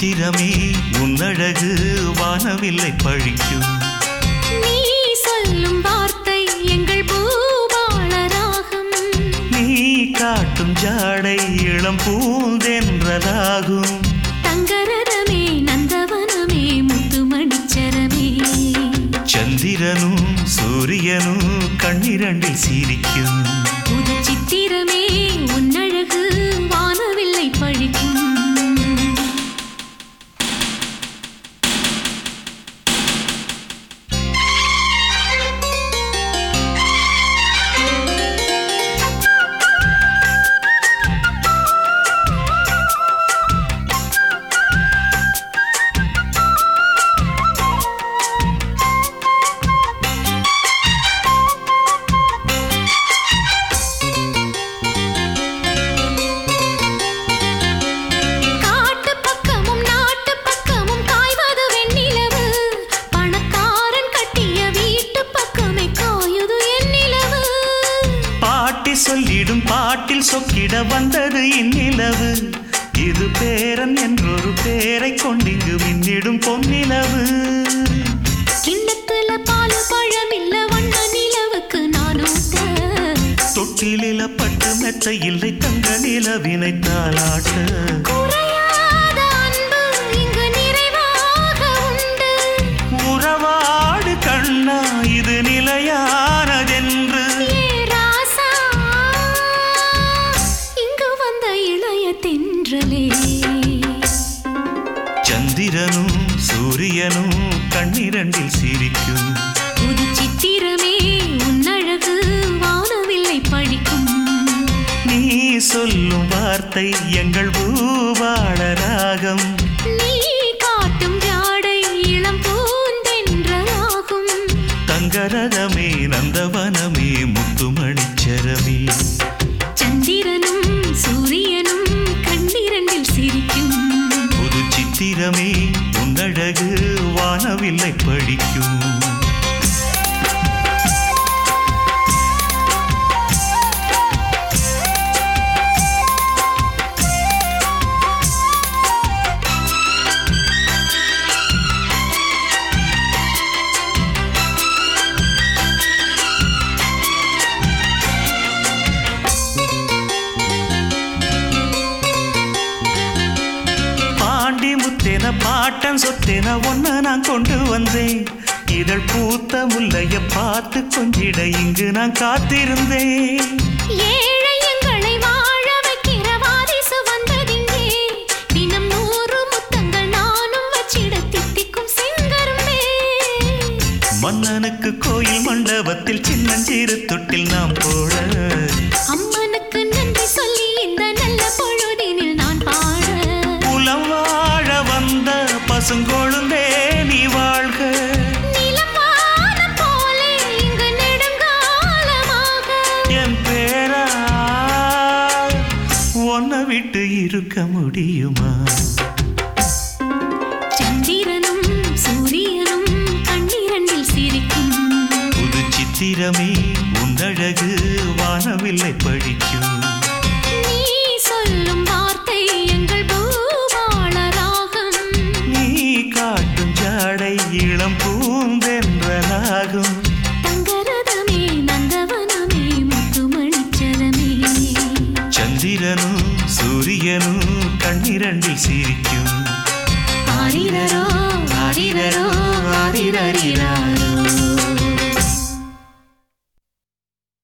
சித்திரமே உன்னழகு வானவில்லை பழிக்கும் நீ சொல்லும் வார்த்தை எங்கள் பூபாள ராகம் நீ காட்டும் ஜாடை இளம் பூந்தென்றலாகும் தங்கரதமே நந்தவனமே முத்துமணிச்சரமே சந்திரனும் சூரியனும் கண்ணிரண்டில் சிரிக்கும் புது சித்திரமே உன்னழகு வானவில்லை பழிக்கும் காட்டு பக்கமும் நாட்டு பக்கமும் காய்வது வெண்ணிலவு பணக்காரன் கட்டிய வீட்டு பக்கமே காயுது என் நிலவு பாட்டி சொல்லிடும் பாட்டில் சொக்கிட வந்தது இந்நிலவு இது பேரன் என்றொரு பேரை கொண்டிங்கு மின்னிடும் பொன்னிலவு கிண்ணத்துல பால் பழம் இல்ல வண்ண நிலவுக்கு நான் ஊட்ட தொட்டிலில பட்டு மெத்த இல்லை தங்க நிலவினை தாளாட்ட குறையாத அன்பு இங்கு நிறைவாக உண்டு உறவாடு கண்ணா இது நிலையானதென்று ஏ ராசா இங்கு வந்த இளைய தென்றலே சந்திரனும் சூரியனும் கண்ணிரண்டில் சிரிக்கும் புது சித்திரமே உன்னழகு வானவில்லை படிக்கும் நீ சொல்லும் வார்த்தை எங்கள் பூவாள ராகம் நீ காட்டும் ஜாடை இளம் பூந்தென்றலாகும் தங்கரதமே நந்தவனமே முத்துமணிச்சரமே சந்திரனும் சூரியனும் கண்ணிரண்டில் சிரிக்கும் புது சித்திரமே உன்னழகு வானவில்லை படிக்கும் பாண்டி முத்தென பாட்டன் சொத்தென ஒன்ன நான் கொண்டு வந்தேன் இதழ் பூத்த முல்லைய பார்த்து கொஞ்சிட இங்கு நான் காத்திருந்தேன் ஏழை எங்களை வாழ வைக்கிற வாரிசு வந்ததிங்கே தினம் நூறு முத்தங்கள் நானும் வச்சிட தித்திக்கும் செங்கரும்பே மன்னனுக்கு கோயில் மண்டபத்தில் சின்னஞ்சிறு தொட்டில் நாம் போட அம்மனுக்கு நன்றி சொல்லி இந்த நல்ல பொழுதினில் நான் பாட புலம் வாழ வந்த பசுங்கொழுந்தே நீ வாழ்க நிலம் வானம் போலே இங்கு நெடுங்காலமாக என் பேரா உன்னை விட்டு இருக்க முடியுமா சந்திரனும் சூரியனும் கண்ணிரண்டில் சிரிக்கும் புது சித்திரமே உன்னழகு வானவில்லை படிக்கும் நீ சொல்லும் வார்த்தை எங்கள் பூபாள ராகம் நீ காட்டும் ஜாடை இளம் பூந்தென்றலாகும் தங்கரதமே நந்தவனமே முத்துமணிச்சரமே சந்திரனும் சூரியனும் கண்ணிரண்டில் சிரிக்கும் ஆரிரரோ ஆரிரரோ ஆரிரரிராரோ